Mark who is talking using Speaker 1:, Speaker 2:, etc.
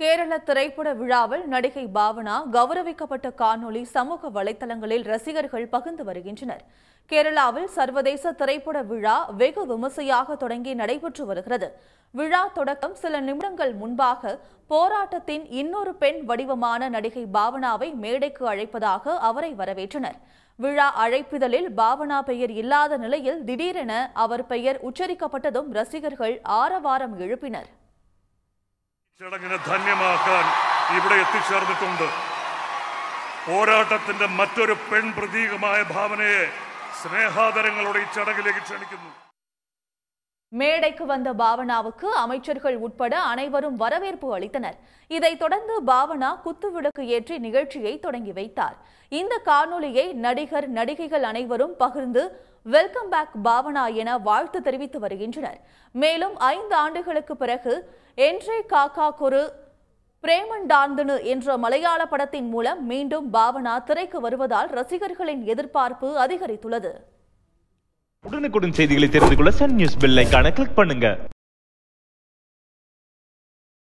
Speaker 1: கேரள திரைப்பட விழாவில் நடிகை பாவனா கௌரவிக்கப்பட்ட காணொளி சமூக வலைதளங்களில் ரசிகர்கள் பகிர்ந்து வருகின்றனர் கேரளாவில் சர்வதேச திரைப்பட விழா வெகு விமர்சையாக தொடங்கி நடைபெற்று வருகிறது விழா தொடக்கம் சில நிமிடங்கள் முன்பாக போராட்டத்தின் இன்னொரு பெண் வடிவமான நடிகை பாவனாவை மேடைக்கு அழைப்பதாக அவரை வரவேற்றனர் விழா அழைப்பிதழில் பாவனா பெயர் இல்லாத நிலையில் திடீரென அவர் பெயர் உச்சரிக்கப்பட்டதும் ரசிகர்கள் ஆரவாரம் எழுப்பினர்
Speaker 2: ചടങ്ങിനെ ധന്യമാക്കാൻ ഇവിടെ എത്തിച്ചേർന്നിട്ടുണ്ട് പോരാട്ടത്തിന്റെ മറ്റൊരു പെൺ പ്രതീകമായ ഭാവനയെ സ്നേഹാദരങ്ങളോടെ ഈ ചടങ്ങിലേക്ക് ക്ഷണിക്കുന്നു
Speaker 1: மேடைக்கு வந்த பாவனாவுக்கு அமைச்சர்கள் உட்பட அனைவரும் வரவேற்பு அளித்தனர் இதைத் தொடர்ந்து பாவனா குத்துவிளக்கு ஏற்றி நிகழ்ச்சியை தொடங்கி வைத்தார் இந்த காணொளியை நடிகர் நடிகைகள் அனைவரும் பகிர்ந்து வெல்கம் பேக் பாவனா என வாழ்த்து தெரிவித்து வருகின்றனர் மேலும் ஐந்து ஆண்டுகளுக்கு பிறகு என்றே காக்கா கொரு பிரேமண்டாந்தனு என்ற மலையாள படத்தின் மூலம் மீண்டும் பாவனா திரைக்கு வருவதால் ரசிகர்களின் எதிர்பார்ப்பு அதிகரித்துள்ளது
Speaker 3: உடனுக்குடன் செய்திகளை தெரிந்து கொள்ள சன் நியூஸ் பெல் ஐகானை கிளிக் பண்ணுங்க